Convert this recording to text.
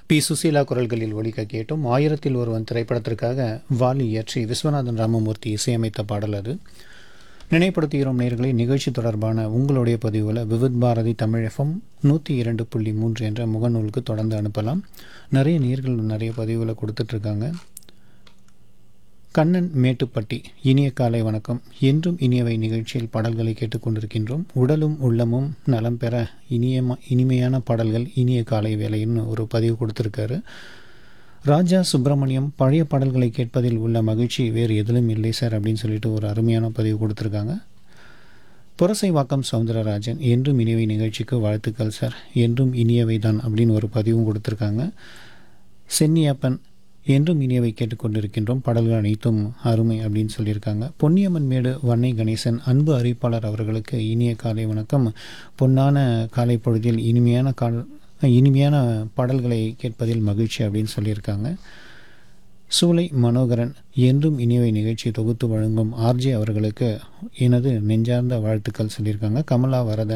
B Susheela குரல்களில் ஒலிக்க கேட்டும் ஆயிரத்தில் ஒருவன் திரைப்படத்திற்காக வாலி இயற்றி விஸ்வநாதன் ராமமூர்த்தி இசையமைத்த பாடல் அது நினைப்படுத்துகிறோம் நேர்களை நிகழ்ச்சி தொடர்பான உங்களுடைய பதிவுகளை விவித் பாரதி தமிழ் எஃப்எம் நூற்றி இரண்டு புள்ளி மூன்று என்ற முகநூலுக்கு தொடர்ந்து அனுப்பலாம் நிறைய நேர்கள் நிறைய பதிவுகளை கொடுத்துட்ருக்காங்க கண்ணன் மேட்டுப்பட்டி இனிய காலை வணக்கம் என்றும் இனியவை நிகழ்ச்சியில் பாடல்களை கேட்டுக்கொண்டிருக்கின்றோம் உடலும் உள்ளமும் நலம் பெற இனிய இனிமையான பாடல்கள் இனிய காலை வேலைன்னு ஒரு பதிவு கொடுத்துருக்காரு ராஜா சுப்பிரமணியம் பழைய பாடல்களை கேட்பதில் உள்ள மகிழ்ச்சி வேறு எதிலும் இல்லை சார் அப்படின்னு சொல்லிட்டு ஒரு அருமையான பதிவு கொடுத்துருக்காங்க புரசைவாக்கம் சவுந்தரராஜன் என்றும் இனியவை நிகழ்ச்சிக்கு வாழ்த்துக்கள் சார் என்றும் இனியவை தான் அப்படின்னு ஒரு பதிவும் கொடுத்துருக்காங்க சென்னியப்பன் என்றும் இனியவை கேட்டுக்கொண்டிருக்கின்றோம் பாடல்கள் அனைத்தும் அருமை அப்படின்னு சொல்லியிருக்காங்க பொன்னியம்மன் மேடு வன்னை கணேசன் அன்பு அறிவிப்பாளர் அவர்களுக்கு இனிய காலை வணக்கம் பொன்னான காலை பொழுதில் இனிமையான கால் இனிமையான பாடல்களை கேட்பதில் மகிழ்ச்சி அப்படின்னு சொல்லியிருக்காங்க சூலை மனோகரன் என்றும் இனியவை நிகழ்ச்சி தொகுத்து வழங்கும் ஆர்ஜே அவர்களுக்கு எனது நெஞ்சார்ந்த வாழ்த்துக்கள் சொல்லியிருக்காங்க கமலா வரதன்